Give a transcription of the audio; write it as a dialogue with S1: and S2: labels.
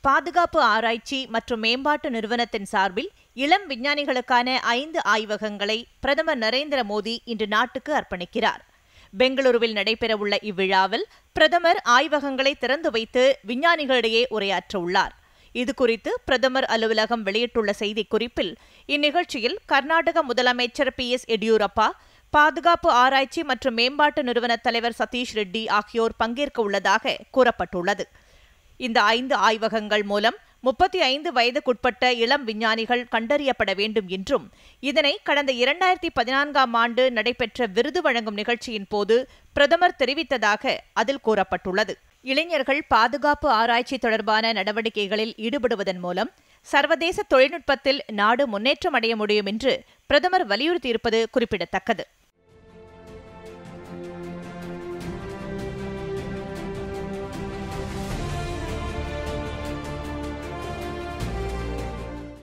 S1: பாதுகாப்பு ஆராய்ச்சி மற்றும் மேம்பாட்டு நிறுவனத்தின் சார்பில் இளம் விஞ்ஞானிகளுக்கான ஐந்து ஆய்வகங்களை பிரதமர் நரேந்திர மோடி இன்று நாட்டுக்கு அர்ப்பணிக்கிறார் பெங்களூருவில் நடைபெறவுள்ள இவ்விழாவில் பிரதமர் ஆய்வகங்களை திறந்து வைத்து விஞ்ஞானிகளிடையே உரையாற்ற உள்ளார் இதுகுறித்து பிரதமர் அலுவலகம் வெளியிட்டுள்ள செய்திக்குறிப்பில் இந்நிகழ்ச்சியில் கர்நாடக முதலமைச்சர் பி எஸ் எடியூரப்பா பாதுகாப்பு ஆராய்ச்சி மற்றும் மேம்பாட்டு நிறுவன தலைவர் சதீஷ் ரெட்டி ஆகியோர் பங்கேற்க உள்ளதாக கூறப்பட்டுள்ளது இந்த ஐந்து ஆய்வகங்கள் மூலம் முப்பத்தி ஐந்து வயதுக்குட்பட்ட இளம் விஞ்ஞானிகள் கண்டறியப்பட வேண்டும் என்றும் இதனை கடந்த இரண்டாயிரத்தி பதினான்காம் ஆண்டு நடைபெற்ற விருது வழங்கும் நிகழ்ச்சியின் போது பிரதமர் தெரிவித்ததாக அதில் கூறப்பட்டுள்ளது இளைஞர்கள் பாதுகாப்பு ஆராய்ச்சி தொடர்பான நடவடிக்கைகளில் ஈடுபடுவதன் மூலம் சர்வதேச தொழில்நுட்பத்தில் நாடு முன்னேற்றம் அடைய முடியும் என்று பிரதமர் வலியுறுத்தியிருப்பது குறிப்பிடத்தக்கது